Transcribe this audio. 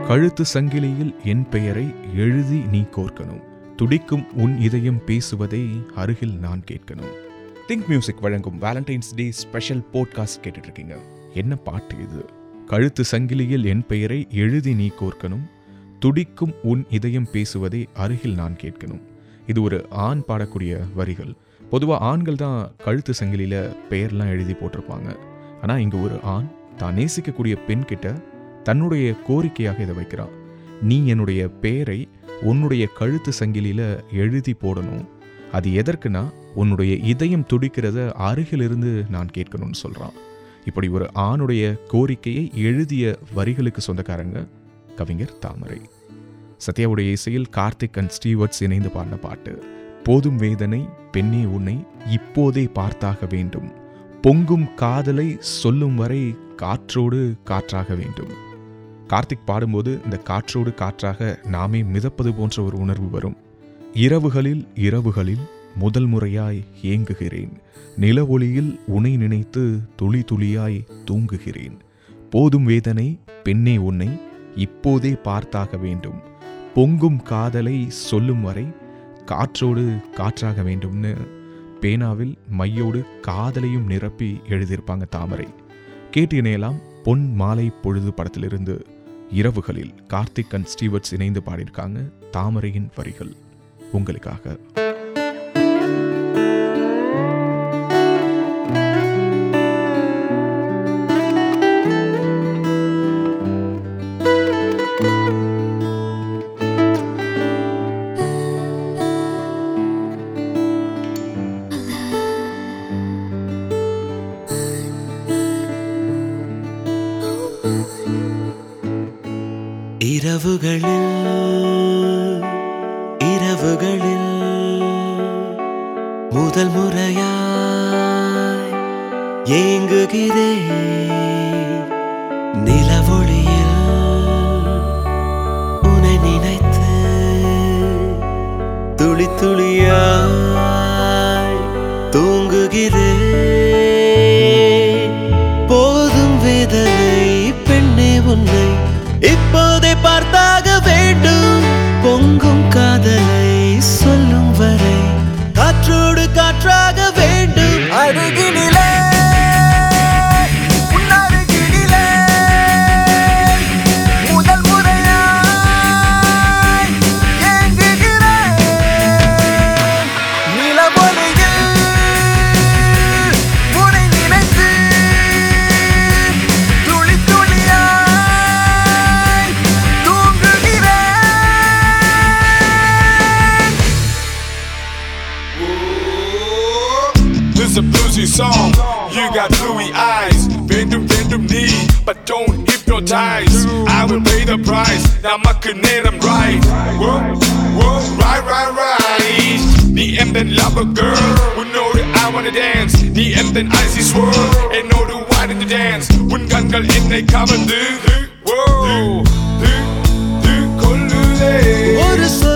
கழுத்து சங்கிலியில் என் பெயரை எழுதி நீ கோர்க்கணும் துடிக்கும் உன் இதயம் பேசுவதை அருகில் நான் கேட்கணும் திங்க் மியூசிக் வழங்கும் வேலண்டைன்ஸ் டே ஸ்பெஷல் போட்காஸ்ட் கேட்டுட்டு இருக்கீங்க என்ன பாட்டு இது கழுத்து சங்கிலியில் என் பெயரை எழுதி நீ கோர்க்கணும் துடிக்கும் உன் இதயம் பேசுவதை அருகில் நான் கேட்கணும் இது ஒரு ஆண் பாடக்கூடிய வரிகள் பொதுவாக ஆண்கள் தான் கழுத்து சங்கிலியில் பெயர்லாம் எழுதி போட்டிருப்பாங்க ஆனால் இங்கே ஒரு ஆண் தான் நேசிக்கக்கூடிய பெண் கிட்ட தன்னுடைய கோரிக்கையாக இதை வைக்கிறான் நீ என்னுடைய பெயரை உன்னுடைய கழுத்து சங்கிலியில் எழுதி போடணும் அது எதற்குனா உன்னுடைய இதயம் துடிக்கிறத அருகிலிருந்து நான் கேட்கணும்னு சொல்கிறான் இப்படி ஒரு ஆணுடைய கோரிக்கையை எழுதிய வரிகளுக்கு சொந்தக்காரங்க கவிஞர் தாமரை சத்யாவுடைய இசையில் கார்த்திக் அண்ட் ஸ்டீவர்ட்ஸ் இணைந்து பாடின பாட்டு போதும் வேதனை பெண்ணே உன்னை இப்போதே பார்த்தாக வேண்டும் பொங்கும் காதலை சொல்லும் வரை காற்றோடு காற்றாக வேண்டும் கார்த்திக் பாடும்போது இந்த காற்றோடு காற்றாக நாமே மிதப்பது போன்ற ஒரு உணர்வு வரும் இரவுகளில் இரவுகளில் முதல் முறையாய் ஏங்குகிறேன் நில ஒளியில் உனை நினைத்து துளி துளியாய் தூங்குகிறேன் போதும் வேதனை பெண்ணே உன்னை இப்போதே பார்த்தாக வேண்டும் பொங்கும் காதலை சொல்லும் வரை காற்றோடு காற்றாக வேண்டும்னு பேனாவில் மையோடு காதலையும் நிரப்பி எழுதியிருப்பாங்க தாமரை கேட்டு இணையலாம் பொன் மாலை பொழுது படத்திலிருந்து இரவுகளில் கார்த்திக் அண்ட் ஸ்டீவர்ட்ஸ் இணைந்து பாடியிருக்காங்க தாமரையின் வரிகள் உங்களுக்காக இரவுகளில் இரவுகளில் முதல் முறையாய் ஏங்குகிறேன் நிலவொளியில் உன்னை நினைத்து துளி துளியாய் தூங்குகிறேன் போதும் வேதனை பெண்ணே உன்னை இப்போதே பார்த்தாக வேண்டும் பொங்கும் காதலை சொல்லும் வரை காற்றோடு காற்றாக வேண்டும் அருகினிலே உன் அருகினிலே முதல் முறையாய் ஏங்குகிறேன் நிலவொளியில் உன்னை நினைத்து துளி துளியாய் தூங்குகிறேன் This is a bluesy song. You got bluey eyes, வேண்டும் வேண்டும் நீ, but don't hypnotize. I will pay the price. நமக்கு நேரம் right. Whoa, whoa, right, right, right. நீ எந்தன் lover girl, உன்னோடு I wanna dance. நீ எந்தன் icy swirl, என்னோடு why did you dance? உன் கண்கள் என்னை கவர்ந்து, whoa, து, து, கொல்லுதே. ஒரு சொல்